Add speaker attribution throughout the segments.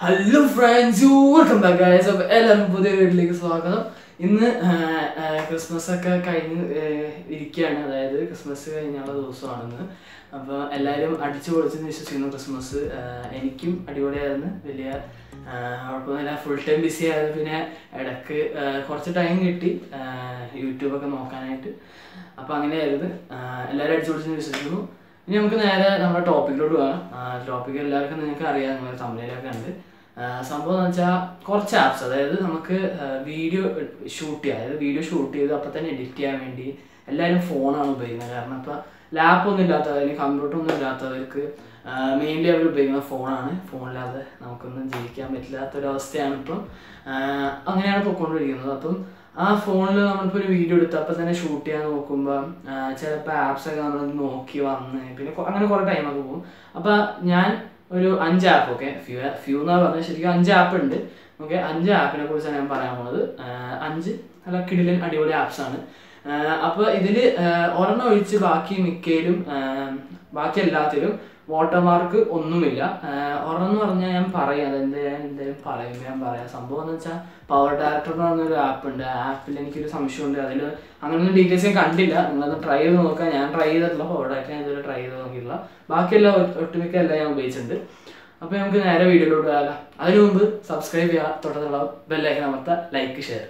Speaker 1: hello friends welcome back guys അപ്പോൾ എല്ലാവർക്കും പുതിയ വീട്ടിലേക്ക് സ്വാഗതം ഇന്ന് ക്രിസ്മസ് ഒക്കെ കഴിഞ്ഞ് ആഹ് ഇരിക്കുകയാണ് അതായത് ക്രിസ്മസ് കഴിഞ്ഞുള്ള ദിവസമാണെന്ന് അപ്പോൾ എല്ലാവരും അടിച്ചു പൊളിച്ചെന്ന് വിശ്വസിക്കുന്നു ക്രിസ്മസ് ആഹ് എനിക്കും അടിപൊളിയായിരുന്നു വലിയ ആഹ് കുഴപ്പമൊന്നുമില്ല ഫുൾ ടൈം ബിസി ആയത് പിന്നെ ഇടയ്ക്ക് ആഹ് കുറച്ച് ടൈം കിട്ടി ആഹ് യൂട്യൂബൊക്കെ നോക്കാനായിട്ട് അപ്പോൾ അങ്ങനെയായിരുന്നു ആഹ് എല്ലാവരും അടിച്ചു പൊളിച്ചെന്ന് വിശ്വസിക്കുന്നു ഇനി നമുക്ക് നേരെ നമ്മുടെ ടോപ്പിക്കിലോട്ട് പോകാം ടോപ്പിക് എല്ലാവർക്കും നിങ്ങൾക്ക് അറിയാം നിങ്ങൾ തമിഴിലൊക്കെ ഉണ്ട് ആ, സംഭവം എന്ന് വെച്ചാൽ കുറച്ച് ആപ്സ് അതായത് നമുക്ക് വീഡിയോ ഷൂട്ട് ചെയ്യാം അതായത് വീഡിയോ ഷൂട്ട് ചെയ്ത് അപ്പം തന്നെ എഡിറ്റ് ചെയ്യാൻ വേണ്ടി എല്ലാവരും ഫോണാണ് ഉപയോഗിക്കുന്നത് കാരണം ഇപ്പോൾ ലാപ്പ് ഒന്നും ഇല്ലാത്തവർ അല്ലെങ്കിൽ കമ്പ്യൂട്ടർ ഒന്നും ഇല്ലാത്തവർക്ക് മെയിൻലി അവർ ഉപയോഗിക്കുന്നത് ഫോണാണ് ഫോണില്ലാതെ നമുക്കൊന്നും ജീവിക്കാൻ പറ്റില്ലാത്തൊരവസ്ഥയാണ് ഇപ്പം ആ, അങ്ങനെയാണ് പൊയ്ക്കൊണ്ടിരിക്കുന്നത് അപ്പം ആ ഫോണിൽ നമ്മളിപ്പോൾ ഒരു വീഡിയോ എടുത്ത് അപ്പം തന്നെ ഷൂട്ട് ചെയ്യാൻ നോക്കുമ്പോൾ ചിലപ്പോൾ ആപ്സൊക്കെ നമ്മൾ നോക്കി വന്ന് പിന്നെ കൊ- അങ്ങനെ കുറേ ടൈമൊക്കെ പോകും അപ്പം ഞാൻ ഒരു അഞ്ച് ആപ്പ് ഓക്കെ ഫ്യൂ ഫ്യൂ എന്നാ പറഞ്ഞത് ശരിക്കും അഞ്ച് ആപ്പ് ഉണ്ട് ഓക്കെ അഞ്ച് ആപ്പിനെ കുറിച്ചാണ് ഞാൻ പറയാൻ പോകുന്നത് ആഹ് അഞ്ച് നല്ല കിടിലൻ അടിപൊളി ആപ്സ് ആണ് അപ്പോൾ ഇതിൽ ഒരെണ്ണം ഒഴിച്ച് ബാക്കി മിക്കയിലും ആഹ് ബാക്കി എല്ലാത്തിലും വാട്ടർമാർക്ക് ഒന്നുമില്ല ആഹ് ഒരെണ്ണം എന്ന് പറഞ്ഞാൽ ഞാൻ പറയാം അതെന്ത് ഞാൻ എന്തായാലും പറയുമ്പോൾ ഞാൻ പറയാം സംഭവം എന്ന് വെച്ചാൽ പവർ ഡയറക്ടർ എന്ന് പറഞ്ഞൊരു ആപ്പ് ഉണ്ട് ആ ആപ്പിൽ എനിക്കൊരു സംശയമുണ്ട് അതിൽ അങ്ങനെയൊന്നും ഡീറ്റെയിൽസ് ഞാൻ കണ്ടില്ല നിങ്ങളത് ട്രൈ ചെയ്ത് നോക്കാം ഞാൻ ട്രൈ ചെയ്തിട്ടില്ല പവർ ഡയറക്ടർ ഞാൻ ഇതുവരെ ട്രൈ ചെയ്ത് നോക്കിയിട്ടില്ല ബാക്കിയെല്ലാം ഒ- ഒട്ടുമിക്ക എല്ലാം ഞാൻ ഉപയോഗിച്ചിട്ടുണ്ട് അപ്പോൾ നമുക്ക് നേരെ വീഡിയോയിലോട്ട് പോകാം അതിനു മുമ്പ് സബ്സ്ക്രൈബ് ചെയ്യുക തൊട്ടത്തുള്ള ബെല്ലൈക്കൻ അമർത്തുക ലൈക്ക് ഷെയർ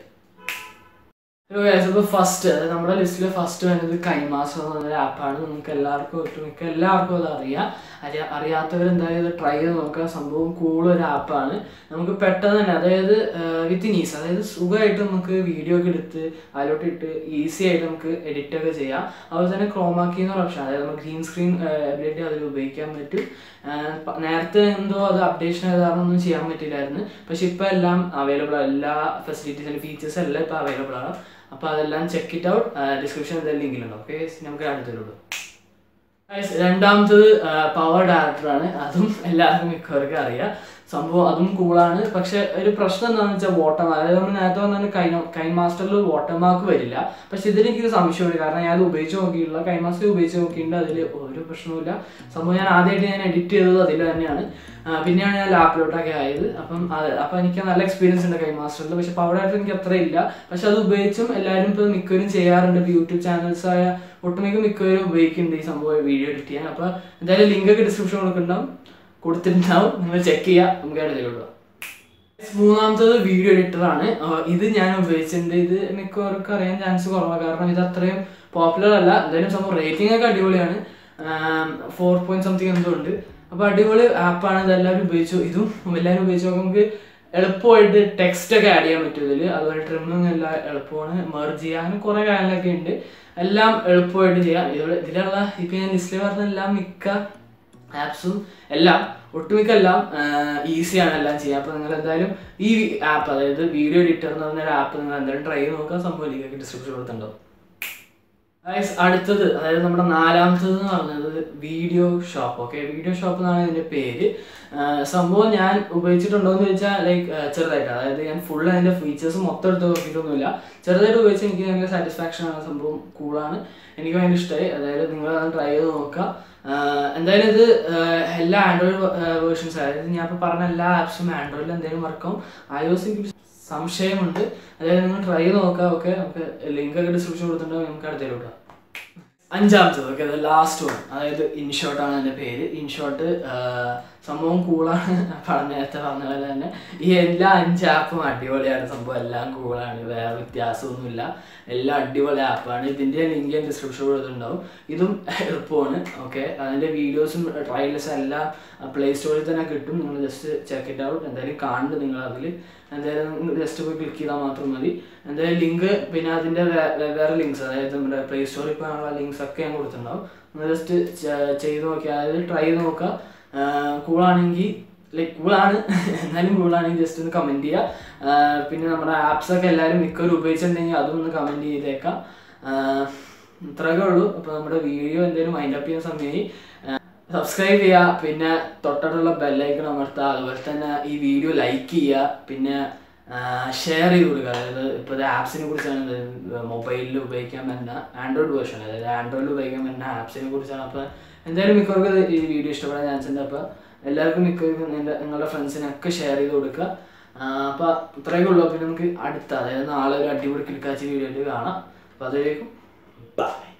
Speaker 1: ഇപ്പോൾ ഫസ്റ്റ് അതായത് നമ്മുടെ ലിസ്റ്റിൽ ഫസ്റ്റ് വരുന്നത് കൈമാസം എന്ന് പറഞ്ഞൊരു ആപ്പാണ് നിങ്ങൾക്ക് എല്ലാവർക്കും ഒട്ടുമിക്ക എല്ലാവർക്കും അത് അറിയാം അറിയാ അറിയാത്തവർ എന്തായാലും ഇത് ട്രൈ ചെയ്ത് നോക്കുക സംഭവം കൂൾ ഒരു ആപ്പാണ് നമുക്ക് പെട്ടെന്ന് തന്നെ അതായത് വിത്തിൻ ഈസ് അതായത് സുഖമായിട്ട് നമുക്ക് വീഡിയോ ഒക്കെ എടുത്ത് അതിലോട്ട് ഇട്ട് ഈസി ആയിട്ട് നമുക്ക് എഡിറ്റ് ഒക്കെ ചെയ്യാം അതുപോലെ തന്നെ ക്രോമാക്കി എന്നൊരു ഓപ്ഷൻ അതായത് നമുക്ക് ഗ്രീൻ സ്ക്രീൻ എബിലിറ്റി അതിൽ ഉപയോഗിക്കാൻ പറ്റും ആഹ് പ- നേരത്തെ എന്തോ അത് അപ്ഡേഷൻ ആയത് കാരണം ഒന്നും ചെയ്യാൻ പറ്റില്ലായിരുന്നു പക്ഷെ ഇപ്പം എല്ലാം അവൈലബിൾ എല്ലാ ഫെസിലിറ്റീസ് ഫീച്ചേഴ്സ് എല്ലാം ഇപ്പം അവൈലബിൾ ആണ് അപ്പോൾ അതെല്ലാം ചെക്ക് ഇറ്റ് ഔട്ട് ഡിസ്ക്രിപ്ഷൻ എന്തായാലും ലിങ്കിലുണ്ട് ഓക്കെ നമുക്ക് അടുത്തുള്ളൂ Guys, രണ്ടാമത്തത് പവർ ഡയറക്ടർ ആണ് അതും എല്ലാവർക്കും മിക്കവർക്കും അറിയാം സംഭവം അതും കൂളാണ് പക്ഷെ ഒരു പ്രശ്നം എന്താണെന്ന് വെച്ചാൽ വാട്ടർ അതായത് നമ്മൾ നേരത്തെ പറഞ്ഞ കൈ കൈൻ മാസ്റ്ററിൽ വാട്ടർ മാർക്ക് വരില്ല പക്ഷെ ഇതിൽ എനിക്കൊരു സംശയമുണ്ട് കാരണം ഞാൻ അത് ഉപയോഗിച്ച് നോക്കിയിട്ടില്ല കൈൻ മാസ്റ്റർ ഉപയോഗിച്ച് നോക്കിയിട്ടുണ്ട് അതിൽ ഒരു പ്രശ്നവുമില്ല സംഭവം ഞാൻ ആദ്യമായിട്ട് ഞാൻ എഡിറ്റ് ചെയ്തത് അതിൽ തന്നെയാണ് ആ, പിന്നെയാണ് ഞാൻ ലാപ്പിലോട്ടൊക്കെ ആയത് അപ്പം അത് അപ്പം എനിക്ക് നല്ല എക്സ്പീരിയൻസ് ഉണ്ട് കൈ മാസ്റ്ററിൽ പക്ഷെ പവർ ഡയറക്ടർ എനിക്ക് അത്ര ഇല്ല പക്ഷെ അത് ഉപയോഗിച്ചും എല്ലാവരും ഇപ്പോൾ മിക്കവരും ചെയ്യാറുണ്ട് ഇപ്പോൾ യൂട്യൂബ് ചാനൽസ് ആയ ഒട്ടുമിക്ക മിക്കവരും ഉപയോഗിക്കുന്നുണ്ട് ഈ സംഭവം വീഡിയോ എഡിറ്റ് ചെയ്യാൻ അപ്പോൾ എന്തായാലും ലിങ്ക് ഒക്കെ ഡിസ്ക്രിപ്ഷൻ കൊടുക്കുന്നുണ്ടാവും കൊടുത്തിട്ടുണ്ടാവും നിങ്ങൾ ചെക്ക് ചെയ്യുക നമുക്ക് ഇടയിലോട്ട് മൂന്നാമത്തത് വീഡിയോ എഡിറ്റർ ആണ് ആഹ് ഇത് ഞാൻ ഉപയോഗിച്ചിട്ടുണ്ട് ഇത് മിക്കവർക്കും അറിയാൻ ചാൻസ് കുറവാണ് കാരണം ഇത് അത്രയും പോപ്പുലർ അല്ല എന്തായാലും സംഭവം റേറ്റിംഗ് ഒക്കെ അടിപൊളിയാണ് ഫോർ പോയിന്റ് സംതിങ് എന്തോ ഉണ്ട് അപ്പോൾ അടിപൊളി ആപ്പാണ് ഇതെല്ലാവരും ഉപയോഗിച്ചു ഇതും എല്ലാവരും ഉപയോഗിച്ചു നോക്കുമ്പോൾ നമുക്ക് എളുപ്പമായിട്ട് ടെക്സ്റ്റ് ഒക്കെ ആഡ് ചെയ്യാൻ പറ്റും ഇതിൽ അതുപോലെ ട്രിമ്മിങ് എല്ലാം എളുപ്പമാണ് മെർജ് ചെയ്യാൻ അങ്ങനെ കുറേ കാര്യങ്ങളൊക്കെ ഉണ്ട് എല്ലാം എളുപ്പമായിട്ട് ചെയ്യാം ഇതിൽ ഇതിലുള്ള ഇപ്പം ഞാൻ ലിസ്റ്റിൽ പറഞ്ഞ എല്ലാം മിക്ക ആപ്സും എല്ലാം ഒട്ടുമിക്ക എല്ലാം ഈസിയാണ് എല്ലാം ചെയ്യാൻ അപ്പോൾ നിങ്ങൾ എന്തായാലും ഈ ആപ്പ് അതായത് വീഡിയോ എഡിറ്റർ എന്ന് പറഞ്ഞ ഒരു ആപ്പ് നിങ്ങൾ എന്തായാലും ട്രൈ ചെയ്ത് നോക്കാൻ സംഭവം ലിങ്കൊക്കെ ഡിസ്ക്രിപ്ഷൻ കൊടുത്തിട്ടുണ്ടാവും Guys, അടുത്തത് അതായത് നമ്മുടെ നാലാമത്തത് എന്ന് പറഞ്ഞത് video shop okay video shop എന്നാണ് ഇതിന്റെ പേര് ആഹ് സംഭവം ഞാൻ ഉപയോഗിച്ചിട്ടുണ്ടോ എന്ന് ചോദിച്ചാൽ ലൈക്ക് ചെറുതായിട്ട് അതായത് ഞാൻ ഫുൾ അതിന്റെ ഫീച്ചേഴ്സ് മൊത്തം എടുത്ത് നോക്കിയിട്ടൊന്നുമില്ല ചെറുതായിട്ട് ഉപയോഗിച്ച് എനിക്ക് ഭയങ്കര സാറ്റിസ്ഫാക്ഷൻ ആണ് സംഭവം കൂളാണ് എനിക്ക് ഭയങ്കര ഇഷ്ടമായി അതായത് നിങ്ങൾ അത് ട്രൈ ചെയ്ത് നോക്കുക ആഹ് എന്തായാലും ഇത് ആഹ് എല്ലാ ആൻഡ്രോയിഡ് വേർഷൻസ് അതായത് ഞാൻ ഇപ്പോൾ പറഞ്ഞ എല്ലാ ആപ്സും ആൻഡ്രോയിഡിൽ എന്തെങ്കിലും വർക്കാവും ഐ ഒ സിക്ക് സംശയമുണ്ട് അതായത് നിങ്ങൾ ട്രൈ ചെയ്ത് നോക്കാം ഓക്കെ നമുക്ക് ലിങ്ക് ഒക്കെ ഡിസ്ക്രിപ്ഷൻ കൊടുത്തിട്ടുണ്ടെങ്കിൽ നമുക്ക് അടുത്തേലോട്ട് അഞ്ചാമത്തത് ഓക്കെ ലാസ്റ്റ് വൺ അതായത് ഇൻഷോട്ട് ആണ് എൻ്റെ പേര് ഇൻഷോട്ട് സംഭവം കൂളാണ് പറഞ്ഞ നേരത്തെ പറഞ്ഞ പോലെ തന്നെ ഈ എല്ലാ അഞ്ച് ആപ്പും അടിപൊളിയാണ് സംഭവം എല്ലാം കൂളാണ് വേറെ വ്യത്യാസമൊന്നുമില്ല എല്ലാം അടിപൊളി ആപ്പാണ് ഇതിൻ്റെ ലിങ്ക് ഞാൻ ഡിസ്ക്രിപ്ഷൻ കൊടുത്തിട്ടുണ്ടാവും ഇതും എളുപ്പമാണ് ഓക്കെ അതിൻ്റെ വീഡിയോസും ട്രയൽസും എല്ലാം പ്ലേ സ്റ്റോറിൽ തന്നെ കിട്ടും നിങ്ങൾ ജസ്റ്റ് ചെക്ക് ഇറ്റ് ഔട്ട് എന്തായാലും കാണുന്നുണ്ട് നിങ്ങൾ അതിൽ എന്തായാലും ജസ്റ്റ് പോയി ക്ലിക്ക് ചെയ്താൽ മാത്രം മതി എന്തായാലും ലിങ്ക് പിന്നെ അതിൻ്റെ വേറെ ലിങ്ക്സ് അതായത് നമ്മുടെ പ്ലേ സ്റ്റോറിൽ പോകാനുള്ള ലിങ്ക്സ് ഒക്കെ ഞാൻ കൊടുത്തിട്ടുണ്ടാവും നിങ്ങൾ ജസ്റ്റ് ചെയ്ത് നോക്കുക അതായത് ട്രൈ ചെയ്ത് നോക്കുക കൂളാണെങ്കിൽ ലൈക്ക് കൂളാണ് എന്നാലും കൂളാണെങ്കിൽ ജസ്റ്റ് ഒന്ന് കമൻറ്റ് ചെയ്യുക ആഹ് പിന്നെ നമ്മുടെ ആപ്സ് ഒക്കെ എല്ലാവരും മിക്കവരും ഉപയോഗിച്ചിട്ടുണ്ടെങ്കിൽ അതും ഒന്ന് കമൻറ്റ് ചെയ്തേക്കാം ആഹ് ഇത്രയൊക്കെ ഉള്ളൂ അപ്പോൾ നമ്മുടെ വീഡിയോ എന്തെങ്കിലും മൈൻഡ് അപ്പ് ചെയ്യുന്ന സമയമായി സബ്സ്ക്രൈബ് ചെയ്യുക പിന്നെ തൊട്ടടുത്തുള്ള ബെല്ലൈക്കൺ അമർത്തുക അതുപോലെ തന്നെ ഈ വീഡിയോ ലൈക്ക് ചെയ്യുക പിന്നെ ഷെയർ ചെയ്ത് കൊടുക്കുക അതായത് ഇപ്പോൾ ആപ്സിനെ കുറിച്ചാണ് മൊബൈലിൽ ഉപയോഗിക്കാൻ പറ്റുന്ന ആൻഡ്രോയിഡ് വേർഷൻ അതായത് ആൻഡ്രോയിഡിൽ ഉപയോഗിക്കാൻ പറ്റുന്ന ആപ്സിനെ കുറിച്ചാണ് അപ്പോൾ എന്തായാലും മിക്കവർക്കും ഇത് ഈ വീഡിയോ ഇഷ്ടപ്പെടാൻ ചാൻസ് ഉണ്ട് അപ്പോൾ എല്ലാവർക്കും മിക്കവർക്കും നിന്റെ നിങ്ങളുടെ ഫ്രണ്ട്സിനൊക്കെ ഷെയർ ചെയ്ത് കൊടുക്കുക അപ്പോൾ ഇത്രയൊക്കെ ഉള്ളൂ പിന്നെ നമുക്ക് അടുത്ത അതായത് നാളെ ഒരു അടിപൊളി കിടക്കാച്ചി വീഡിയോ കാണാം അപ്പോൾ അതിലേക്കും ബൈ